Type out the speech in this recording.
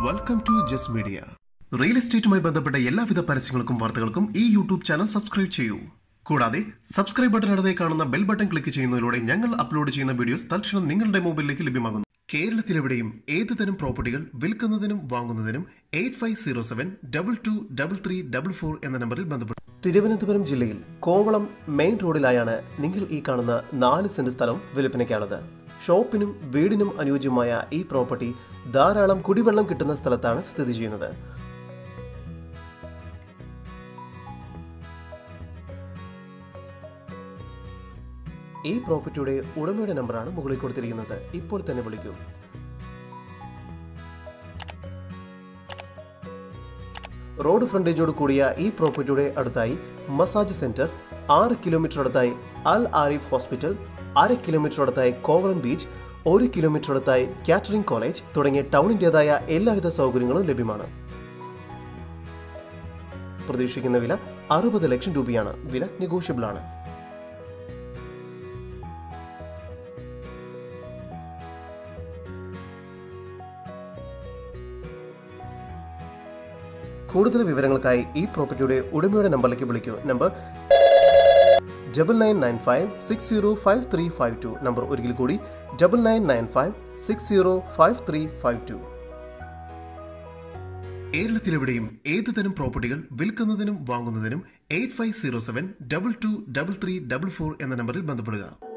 welcome to just media real എസ്റ്റേറ്റുമായി ബന്ധപ്പെട്ട എല്ലാവിധ പരസ്യങ്ങൾക്കും വാർത്തകൾക്കും ഈ യൂട്യൂബ് ചാനൽ സബ്സ്ക്രൈബ് ചെയ്യൂ കൂടാതെ സബ്സ്ക്രൈബ് ബട്ടൺ അടുത്തേ കാണുന്ന ബെൽ ബട്ടൺ ക്ലിക്ക് ചെയ്യുന്നതിലൂടെ ഞങ്ങൾ അപ്ലോഡ് ചെയ്യുന്ന വീഡിയോസ് തൽക്ഷണം നിങ്ങളുടെ മൊബൈലിലേക്ക് ലഭ്യമാകുന്നു കേരളത്തിലെവിടെയും ഏത് തരം പ്രോപ്പർട്ടികൾ വിൽക്കുന്നതിനും വാങ്ങുന്നതിനും eight five zero seven double two double three double four എന്ന നമ്പറിൽ ബന്ധപ്പെടും തിരുവനന്തപുരം ജില്ലയിൽ കോവളം മെയിൻ റോഡിലായാണ് നിങ്ങൾ ഈ കാണുന്ന നാല് സെന്റ് സ്ഥലം വിൽപ്പനയ്ക്കാണത് ഷോപ്പിനും വീടിനും അനുയോജ്യമായ ഈ പ്രോപ്പർട്ടി ധാരാളം കുടിവെള്ളം കിട്ടുന്ന സ്ഥലത്താണ് സ്ഥിതി ചെയ്യുന്നത് ഈ പ്രോപ്പർട്ടിയുടെ ഉടമയുടെ നമ്പറാണ് മുകളിൽ കൊടുത്തിരിക്കുന്നത് ഇപ്പോൾ തന്നെ വിളിക്കൂ റോഡ് ഫ്രണ്ടേജോട് കൂടിയ ഈ പ്രോപ്പർട്ടിയുടെ അടുത്തായി മസാജ് സെന്റർ ആറ് കിലോമീറ്റർ അടുത്തായി അൽ ആരിഫ് ഹോസ്പിറ്റൽ അര കിലോമീറ്റർ അടുത്തായി കോവളം ബീച്ച് ഒരു കിലോമീറ്റർ അടുത്തായി കാറ്ററിംഗ് കോളേജ് തുടങ്ങിയ ടൗണിൻ്റെതായ എല്ലാവിധ സൗകര്യങ്ങളും ലഭ്യമാണ് പ്രതീക്ഷിക്കുന്ന വില അറുപത് ലക്ഷം രൂപയാണ് വില നെഗോഷ്യബിൾ ആണ് കൂടുതൽ വിവരങ്ങൾക്കായി ഈ പ്രോപ്പർട്ടിയുടെ ഉടമയുടെ നമ്പറിലേക്ക് വിളിക്കൂ number double nine nine five six zero five three five two number ഒരിക്കൽ കൂടി double nine nine five six zero five three five two കേരളത്തിലെവിടെയും ഏത് തരം പ്രോപ്പർട്ടികൾ വിൽക്കുന്നതിനും വാങ്ങുന്നതിനും eight five zero seven double two double three double four എന്ന നമ്പറിൽ ബന്ധപ്പെടുക